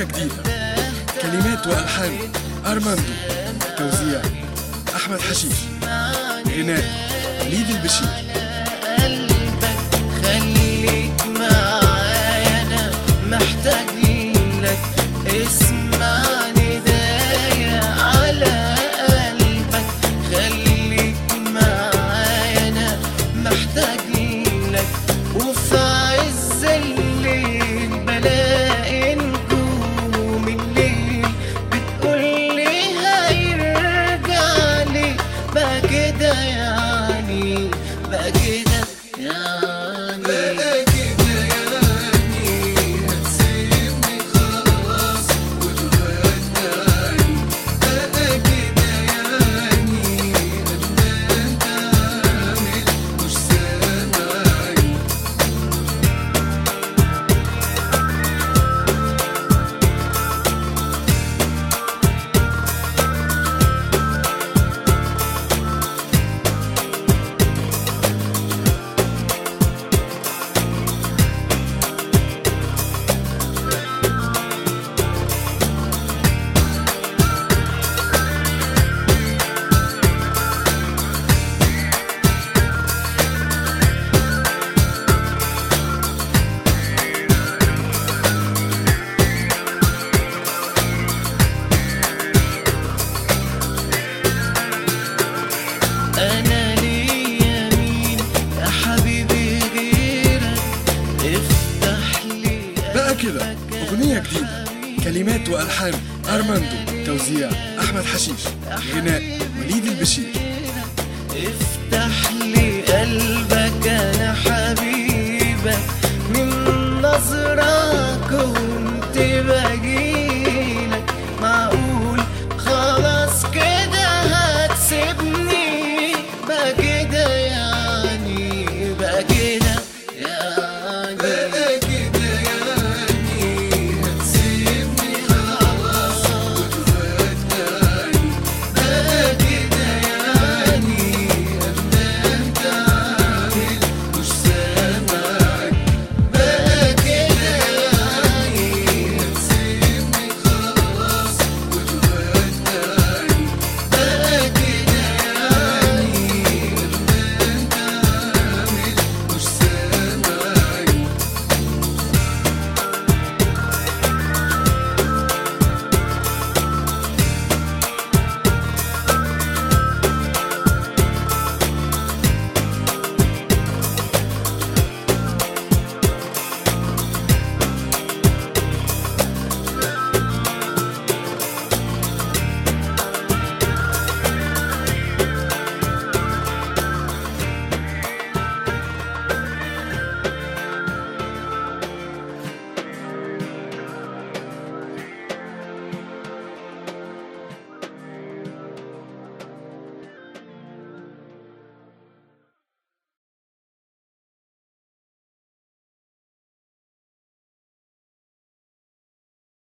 جديدة كلمات وألحان أرماندو توزيع أحمد حشيش غناء وليد البشير قلبك خليك معايا انا محتاج لك اسمع ندايا على قلبك خليك معايا انا محتاج لك وفي عز الليل بلاقي نجوم الليل بتقولي هيرجع لي بقى كده يعني بقى كده يعني بقى كده يعني هتسيبني خلاص وتودعني بقى كده يعني قبل انت عامل مش سامعني انا ليا مين يا حبيبي غيرك افتح لي بقى كده أغنية جديدة كلمات وألحان أرماندو توزيع أحمد حشيش غناء وليد البشير افتح لي قلبك انا حبيبك من نظرة